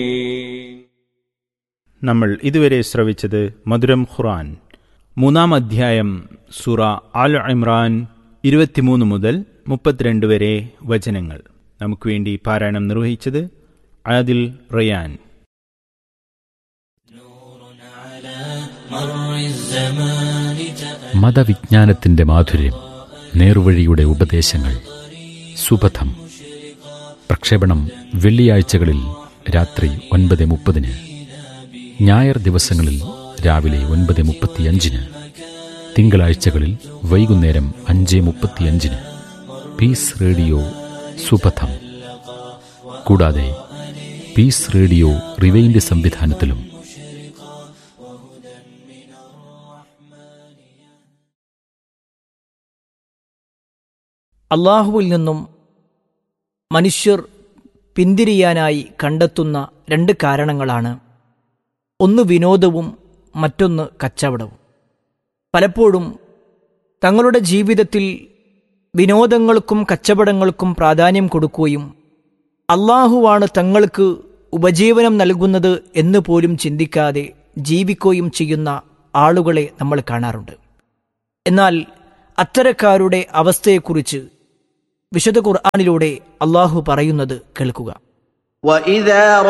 നമ്മൾ ഇതുവരെ ശ്രവിച്ചത് മധുരം ഖുറാൻ മൂന്നാം അധ്യായം സുറ ആൽ ഇമ്രാൻ ഇരുപത്തിമൂന്ന് മുതൽ മുപ്പത്തിരണ്ട് വരെ വചനങ്ങൾ നമുക്ക് വേണ്ടി പാരായണം നിർവഹിച്ചത് ആദിൽ റയാൻ മതവിജ്ഞാനത്തിന്റെ മാധുര്യം നേർവഴിയുടെ ഉപദേശങ്ങൾ സുപഥം പ്രക്ഷേപണം വെള്ളിയാഴ്ചകളിൽ രാത്രി ഒൻപത് മുപ്പതിന് ഞായർ ദിവസങ്ങളിൽ രാവിലെ ഒൻപത് മുപ്പത്തിയഞ്ചിന് തിങ്കളാഴ്ചകളിൽ വൈകുന്നേരം അഞ്ച് മുപ്പത്തിയഞ്ചിന് പീസ് റേഡിയോ സുപഥം കൂടാതെ പീസ് റേഡിയോ റിവൈൻഡ് സംവിധാനത്തിലും അള്ളാഹുവിൽ നിന്നും മനുഷ്യർ പിന്തിരിയാനായി കണ്ടെത്തുന്ന രണ്ട് കാരണങ്ങളാണ് ഒന്ന് വിനോദവും മറ്റൊന്ന് കച്ചവടവും പലപ്പോഴും തങ്ങളുടെ ജീവിതത്തിൽ വിനോദങ്ങൾക്കും കച്ചവടങ്ങൾക്കും പ്രാധാന്യം കൊടുക്കുകയും അള്ളാഹുവാണ് തങ്ങൾക്ക് ഉപജീവനം നൽകുന്നത് എന്ന് പോലും ചിന്തിക്കാതെ ജീവിക്കുകയും ചെയ്യുന്ന ആളുകളെ നമ്മൾ കാണാറുണ്ട് എന്നാൽ അത്തരക്കാരുടെ അവസ്ഥയെക്കുറിച്ച് വിശുദ്ധ ഖുർആാനിലൂടെ അള്ളാഹു പറയുന്നത് കേൾക്കുക وإذا